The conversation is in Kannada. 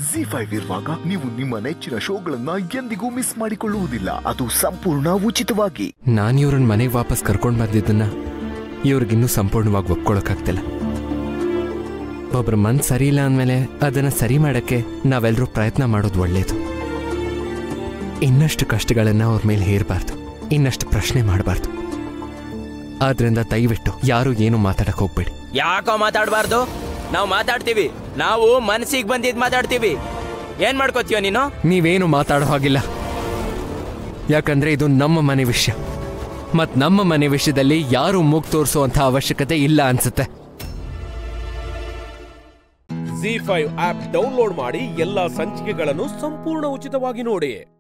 ಜಿ ಫೈವ್ ಇರುವಾಗ ನೀವು ನಿಮ್ಮ ನೆಚ್ಚಿನ ಶೋಗಳನ್ನ ಎಂದಿಗೂ ಮಿಸ್ ಮಾಡಿಕೊಳ್ಳುವುದಿಲ್ಲ ಅದು ಸಂಪೂರ್ಣ ಉಚಿತವಾಗಿ ನಾನು ಇವ್ರನ್ನ ಮನೆಗೆ ವಾಪಸ್ ಕರ್ಕೊಂಡು ಬಂದಿದ್ದನ್ನ ಇವ್ರಿಗಿನ್ನೂ ಸಂಪೂರ್ಣವಾಗಿ ಒಪ್ಕೊಳಕ್ಕಾಗ್ತಿಲ್ಲ ಒಬ್ರ ಮನ್ ಸರಿ ಇಲ್ಲ ಅಂದಮೇಲೆ ಅದನ್ನ ಸರಿ ಮಾಡಕ್ಕೆ ನಾವೆಲ್ಲರೂ ಪ್ರಯತ್ನ ಮಾಡೋದು ಒಳ್ಳೇದು ಇನ್ನಷ್ಟು ಕಷ್ಟಗಳನ್ನ ಅವ್ರ ಮೇಲೆ ಹೇರಬಾರ್ದು ಇನ್ನಷ್ಟು ಪ್ರಶ್ನೆ ಮಾಡಬಾರ್ದು ಆದ್ರಿಂದ ದಯವಿಟ್ಟು ಯಾರು ಏನು ಮಾತಾಡಕ್ ಹೋಗ್ಬೇಡಿ ಯಾಕೋ ಮಾತಾಡಬಾರ್ದು ನಾವು ಮಾತಾಡ್ತೀವಿ ನಾವು ಮನಸ್ಸಿಗೆ ಬಂದಿದ್ ಮಾತಾಡ್ತೀವಿ ಏನ್ ಮಾಡ್ಕೋತೀಯ ನೀನು ನೀವೇನು ಮಾತಾಡೋ ಹಾಗಿಲ್ಲ ಯಾಕಂದ್ರೆ ಇದು ನಮ್ಮ ಮನೆ ವಿಷಯ ಮತ್ ನಮ್ಮ ಮನೆ ವಿಷಯದಲ್ಲಿ ಯಾರು ಮೂಗ್ ತೋರಿಸುವಂತ ಅವಶ್ಯಕತೆ ಇಲ್ಲ ಅನ್ಸುತ್ತೆ ಜಿ ಫೈವ್ ಆಪ್ ಡೌನ್ಲೋಡ್ ಮಾಡಿ ಎಲ್ಲಾ ಸಂಚಿಕೆಗಳನ್ನು ಸಂಪೂರ್ಣ ಉಚಿತವಾಗಿ ನೋಡಿ